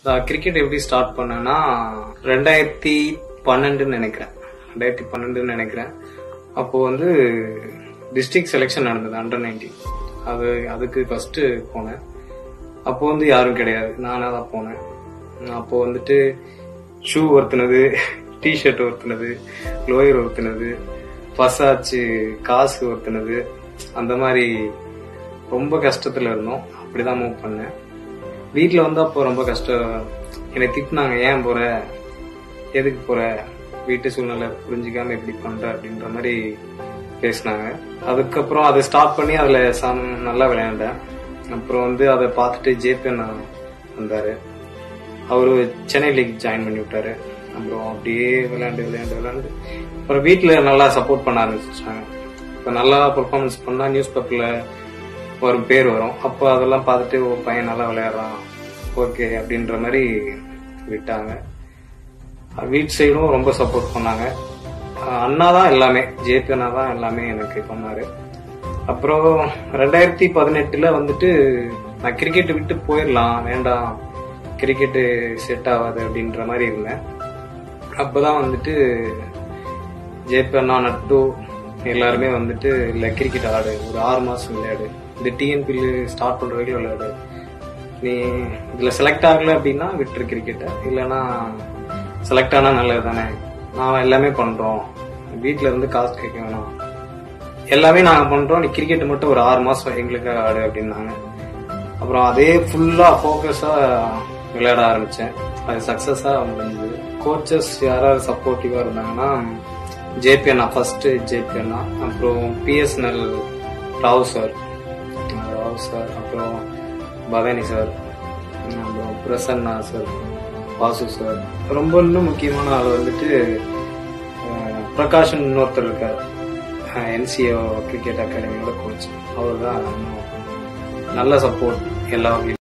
நான் கிரிக்கெட் எப்படி ஸ்டார்ட் பண்ணேன்னா ரெண்டாயிரத்தி பன்னெண்டுன்னு நினைக்கிறேன் ரெண்டாயிரத்தி பன்னெண்டுன்னு நினைக்கிறேன் அப்போ வந்து டிஸ்ட்ரிக்ட் செலெக்ஷன் நடந்தது அண்டர் நைன்டீன் அது அதுக்கு ஃபர்ஸ்ட் போனேன் அப்போ வந்து யாரும் கிடையாது நானா தான் போனேன் அப்போ வந்துட்டு ஷூ ஒருத்தினது டிஷர்ட் ஒருத்தினது லோயர் ஒருத்தினது பசாச்சு காசு ஒருத்தினது அந்த மாதிரி ரொம்ப கஷ்டத்துல இருந்தோம் அப்படிதான் மூவ் பண்ணேன் வீட்ல வந்து அப்போ ரொம்ப கஷ்டம் என்னை திட்டினாங்க ஏன் போற எதுக்கு போற வீட்டு சூழ்நிலை புரிஞ்சுக்காம இப்படி பண்ற அப்படின்ற மாதிரி பேசினாங்க அதுக்கப்புறம் அதை ஸ்டாப் பண்ணி அதுல சம் நல்லா விளையாண்டேன் அப்புறம் வந்து அதை பார்த்துட்டு ஜேபி நான் வந்தாரு அவரு சென்னை லீக் ஜாயின் பண்ணி விட்டாரு அப்புறம் அப்படியே விளையாண்டு விளையாண்டு விளையாண்டு அப்புறம் வீட்டுல நல்லா சப்போர்ட் பண்ண ஆரம்பிச்சிட்டாங்க இப்ப நல்லா பெர்ஃபார்மன்ஸ் பண்ணா நியூஸ் பேப்பர்ல ஒரு பேர் வரும் அப்போ அதெல்லாம் பார்த்துட்டு ஓ பையன் நல்லா விளையாடுறான் ஓகே அப்படின்ற மாதிரி விட்டாங்க வீட்டு சைடும் ரொம்ப சப்போர்ட் பண்ணாங்க அஹ் அண்ணா தான் எல்லாமே ஜேபி அண்ணா தான் எல்லாமே எனக்கு பண்ணாரு அப்புறம் ரெண்டாயிரத்தி பதினெட்டுல வந்துட்டு நான் கிரிக்கெட் விட்டு போயிடலாம் வேண்டாம் கிரிக்கெட்டு செட் ஆகாது அப்படின்ற மாதிரி இருந்தேன் அப்பதான் வந்துட்டு ஜேபி அண்ணா நட்டு எல்லாருமே வந்துட்டு இல்ல கிரிக்கெட் ஆடு ஒரு ஆறு மாசம் விளையாடு இந்த டிஎன்பியில் ஸ்டார்ட் பண்ற வரைக்கும் விளையாடு நீ இதுல செலக்ட் ஆகல அப்படின்னா விட்டுரு கிரிக்கெட்டை இல்லைன்னா செலக்ட் ஆனா நல்லது தானே நான் எல்லாமே பண்றோம் வீட்ல இருந்து காசு கேட்க வேணாம் எல்லாமே நாங்க பண்றோம் நீ கிரிக்கெட் மட்டும் ஒரு ஆறு மாசம் எங்களுக்கு ஆடு அப்படின்னாங்க அப்புறம் அதே ஃபுல்லா ஃபோக்கஸா விளையாட ஆரம்பிச்சேன் அது சக்சஸா முடிஞ்சது கோச்சஸ் யாராவது சப்போர்ட்டிவா இருந்தாங்கன்னா ஜேபி அண்ணா ஃபர்ஸ்ட் ஜேபி அண்ணா அப்புறம் BSNL Rao sir Rao sir அப்புறம் பவானி சார் அப்புறம் பிரசன்னா சார் வாசு சார் ரொம்ப இன்னும் முக்கியமான ஆள் வந்துட்டு அஹ், பிரகாஷன் இன்னொருத்தர் இருக்கார் என்சிஓ கிரிக்கெட் அகாடமியோட கோச் அவர் தான் நல்ல சப்போர்ட் எல்லா வகையிலும்